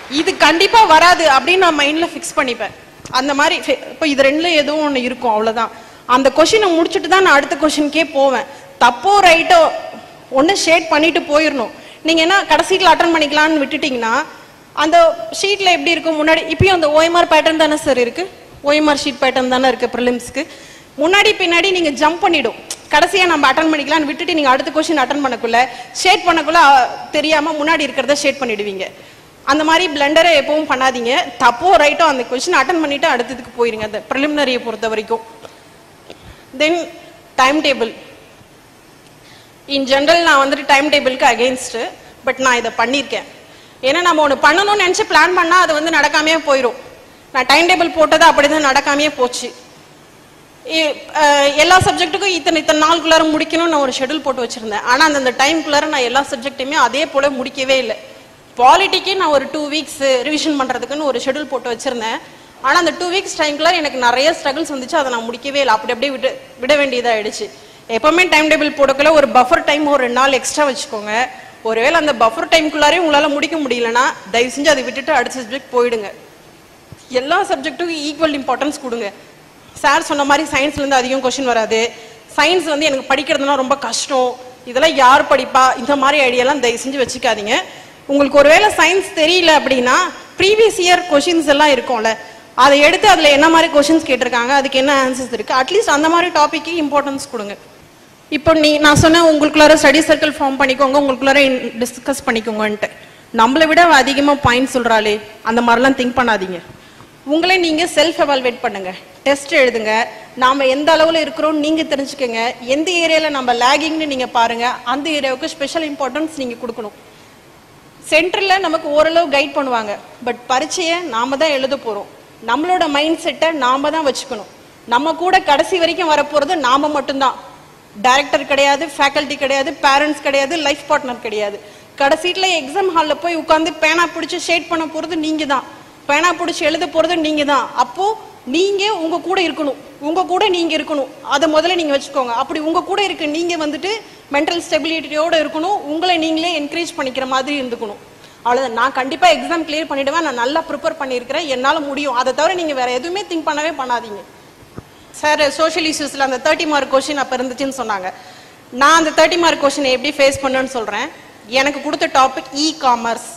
இது கண்டிப்பா வராது அப்படின்னு நான் மைண்ட்ல ஃபிக்ஸ் பண்ணிப்பேன் அந்த மாதிரி fi- இப்போ இது ரெண்டுல ஏதோ ஒன்று இருக்கும் அவ்வளவுதான் அந்த கொஷினை முடிச்சுட்டு தான் நான் அடுத்த கொஷினுக்கே போவேன் தப்போ ரைட்டோ ஒன்று ஷேட் பண்ணிட்டு போயிடணும் நீங்க என்ன கடைசியில் அட்டன் பண்ணிக்கலாம்னு விட்டுட்டீங்கன்னா அந்த ஷீட்ல எப்படி இருக்கும் முன்னாடி இப்பயும் அந்த ஓஎம்ஆர் பேட்டர்ன் தானே சார் இருக்கு ஓஎம்ஆர் ஷீட் பேட்டர்ன் தானே இருக்கு ப்ரிலிம்ஸ்க்கு முன்னாடி பின்னாடி நீங்க ஜம்ப் பண்ணிடும் கடைசியா நம்ம அட்டன் பண்ணிக்கலாம்னு விட்டுட்டு நீங்க அடுத்த கொஸ்டின் அட்டன் பண்ணக்குள்ள ஷேட் பண்ணக்குள்ள அ, தெரியாம முன்னாடி இருக்கிறத ஷேட் பண்ணிடுவீங்க அந்த மாதிரி பிளண்டரை எப்பவும் பண்ணாதீங்க தப்போ ரைட்டோ அந்த கொஸ்டின் அட்டன் பண்ணிட்டு அடுத்ததுக்கு போயிருங்க அந்த ப்ரிலிமினரியை பொறுத்த வரைக்கும் then time table in general நான் வந்துட்டு டைம் டேபிளுக்கு அகெயின்ஸ்ட் பட் நான் இதை பண்ணியிருக்கேன் ஏன்னா நம்ம ஒன்று பண்ணணும்னு நினச்சி பிளான் பண்ணால் அது வந்து நடக்காமையே போயிடும் நான் டைம் டேபிள் போட்டது அப்படிதான் நடக்காமையே போச்சு இ- அஹ் எல்லா சப்ஜெக்ட்டுக்கும் இத்தனை இத்தனை நாளுக்குள்ளார முடிக்கணும்னு நான் ஒரு ஷெட்யூல் போட்டு வச்சிருந்தேன் ஆனால் அந்த டைம்குள்ளார நான் எல்லா சப்ஜெக்ட்டுமே அதே போல முடிக்கவே இல்லை பாலிட்டிக்கே நான் ஒரு டூ வீக்ஸ் ரிவிஷன் பண்ணுறதுக்குன்னு ஒரு ஷெட்யூல் போட்டு வச்சிருந்தேன் ஆனால் அந்த டூ வீக்ஸ் டைம்குள்ளார எனக்கு நிறைய ஸ்ட்ரகிள்ஸ் வந்துச்சு அதை நான் முடிக்கவே இல்லை அப்படி அப்படியே விட்டு விட வேண்டியதாகிடுச்சு எப்பவுமே டைம் டேபிள் போடக்குள்ள ஒரு பஃபர் டைம் ஒரு ரெண்டு நாள் எக்ஸ்ட்ரா வச்சுக்கோங்க ஒருவேளை அந்த பஃபர் டைம்குள்ளாரே உங்களால் முடிக்க முடியலன்னா தயவு செஞ்சு அதை விட்டுட்டு அடுத்த சப்ஜெக்ட் போயிடுங்க எல்லா சப்ஜெக்ட்டுக்கும் ஈக்குவல் இம்பார்ட்டன்ஸ் கொடுங்க சார் சொன்ன மாதிரி சயின்ஸ்ல இருந்து அதிகம் கொஸ்டின் வராது சயின்ஸ் வந்து எனக்கு படிக்கிறதுனா ரொம்ப கஷ்டம் இதெல்லாம் யார் படிப்பா இந்த மாதிரி ஐடியாலாம் தயவு செஞ்சு வச்சுக்காதீங்க உங்களுக்கு ஒருவேளை சயின்ஸ் தெரியல அப்படின்னா ப்ரீவியஸ் இயர் கொஷின்ஸ் எல்லாம் இருக்கும்ல அதை எடுத்து அதில் என்ன மாதிரி கொஷின்ஸ் கேட்டிருக்காங்க அதுக்கு என்ன ஆன்சர்ஸ் இருக்கு அட்லீஸ்ட் அந்த மாதிரி டாபிக்கு இம்பார்ட்டன்ஸ் கொடுங்க இப்போ நீ நான் சொன்னேன் உங்களுக்குள்ளார ஸ்டடி சர்க்கிள் ஃபார்ம் பண்ணிக்கோங்க உங்களுக்குள்ளார டிஸ்கஸ் பண்ணிக்கோங்கன்ட்டு நம்மளை விட அவ அதிகமா பாயிண்ட் சொல்றாளே அந்த மாதிரிலாம் திங்க் பண்ணாதீங்க உங்களே நீங்க செல்ஃப் எவால்வேட் பண்ணுங்க டெஸ்ட் எழுதுங்க நாம எந்த அளவுல இருக்கிறோம் நீங்க தெரிஞ்சுக்கங்க எந்த ஏரியால நம்ம லேகிங்னு நீங்க பாருங்க அந்த ஏரியாவுக்கு ஸ்பெஷல் இம்பார்ட்டன்ஸ் நீங்க கொடுக்கணும் சென்டர்ல நமக்கு ஓரளவு கைட் பண்ணுவாங்க பட் பரீட்சையை நாம தான் எழுத போறோம் நம்மளோட மைண்ட் செட்டை நாம தான் வச்சுக்கணும் நம்ம கூட கடைசி வரைக்கும் வரப்போறது நாம மட்டும்தான் டைரக்டர் கிடையாது ஃபேக்கல்டி கிடையாது பேரண்ட்ஸ் கிடையாது லைஃப் பார்ட்னர் கிடையாது கடைசீட்டில் எக்ஸாம் ஹாலில் போய் உட்காந்து பேனா பிடிச்சி ஷேட் பண்ண போறது நீங்க தான் பேனா பிடிச்சி எழுத போறது நீங்க தான் அப்போ நீங்க உங்க கூட இருக்கணும் உங்க கூட நீங்க இருக்கணும் அதை முதல்ல நீங்க வச்சுக்கோங்க அப்படி உங்க கூட இருக்க நீங்க வந்துட்டு மென்டல் ஸ்டெபிலிட்டியோட இருக்கணும் உங்களை நீங்களே என்கரேஜ் பண்ணிக்கிற மாதிரி இருந்துக்கணும் அவ்வளவுதான் நான் கண்டிப்பா எக்ஸாம் கிளியர் பண்ணிடுவேன் நான் நல்லா ப்ரிப்பேர் பண்ணியிருக்கிறேன் என்னால முடியும் அதை தவிர நீங்க வேற எதுவுமே திங்க் பண்ணவே பண்ணாதீங்க சார் சோஷியல் இஷ்யூஸ்ல அந்த தேர்ட்டி மார்க் கொஸ்டின் அப்ப இருந்துச்சுன்னு சொன்னாங்க நான் அந்த தேர்ட்டி மார்க் கொஸ்டினை எப்படி ஃபேஸ் பண்ணேன்னு சொல்றேன் எனக்கு கொடுத்த டாபிக் இ காமர்ஸ்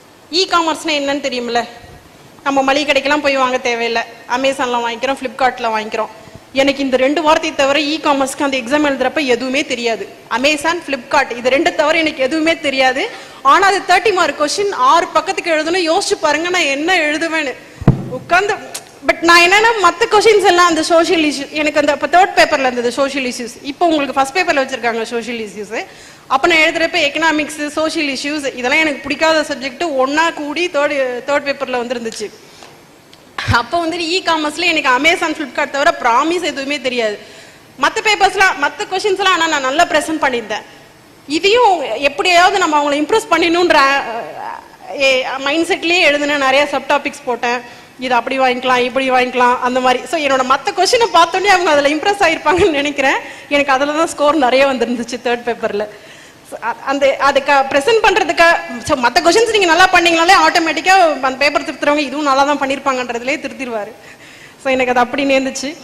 இ காமர்ஸ்னா என்னன்னு தெரியுமில்ல நம்ம மளிகை கடைக்கெல்லாம் போய் வாங்க தேவையில்லை அமேசான்ல வாங்கிக்கிறோம் ஃப்ளிப்கார்ட்ல வாங்கிக்கிறோம் எனக்கு இந்த ரெண்டு வார்த்தையை தவிர இ காமர்ஸ்க்கு அந்த எக்ஸாம் எழுதுறப்ப எதுவுமே தெரியாது அமேசான் ஃப்ளிப்கார்ட் இது ரெண்டு தவிர எனக்கு எதுவுமே தெரியாது ஆனா அது தேர்ட்டி மார்க் கொஸ்டின் ஆறு பக்கத்துக்கு எழுதணும் யோசிச்சு பாருங்க நான் என்ன எழுதுவேன்னு உட்காந்து பட் நான் என்னன்னா மற்ற கொஷின்ஸ் எல்லாம் அந்த சோஷியல் இஷ்யூ எனக்கு அந்த இப்போ தேர்ட் பேப்பர்ல இருந்தது சோஷியல் இஷ்யூஸ் இப்போ உங்களுக்கு ஃபர்ஸ்ட் பேப்பர்ல வச்சிருக்காங்க சோஷியல் இஷ்யூஸ் அப்போ நான் எழுதுறப்ப எக்கனாமிக்ஸ் சோஷியல் இஷ்யூஸ் இதெல்லாம் எனக்கு பிடிக்காத சப்ஜெக்ட் ஒண்ணா கூடி தேர்ட் தேர்ட் பேப்பர்ல வந்துருந்துச்சு அப்போ வந்துட்டு இ காமர்ஸ்ல எனக்கு அமேசான் ஃப்ளிப்கார்ட் தவிர ப்ராமிஸ் எதுவுமே தெரியாது மற்ற பேப்பர்ஸ்லாம் மற்ற கொஷின்ஸ்லாம் ஆனால் நான் நல்லா ப்ரெசென்ட் பண்ணியிருந்தேன் இதையும் எப்படியாவது நம்ம அவங்கள இம்ப்ரெஸ் பண்ணிடணுன்ற மைண்ட் செட்லேயே எழுதுனேன் நிறைய சப் டாபிக்ஸ் போட்டேன் இது அப்படி வாங்கிக்கலாம் இப்படி வாங்கிக்கலாம் அந்த மாதிரி ஸோ என்னோட மற்ற கொஷினை பார்த்தோன்னே அவங்க அதில் இம்ப்ரெஸ் ஆயிருப்பாங்கன்னு நினைக்கிறேன் எனக்கு அதில் தான் ஸ்கோர் நிறைய வந்துருந்துச்சு தேர்ட் பேப்பரில் அந்த அதுக்கு ப்ரெசென்ட் பண்ணுறதுக்கு ஸோ மற்ற கொஷின்ஸ் நீங்கள் நல்லா பண்ணீங்கனாலே ஆட்டோமேட்டிக்காக அந்த பேப்பர் திருத்துறவங்க இதுவும் நல்லா தான் பண்ணியிருப்பாங்கன்றதுலேயே திருத்திடுவார் ஸோ எனக்கு அது அப்படி நேர்ந்துச்சு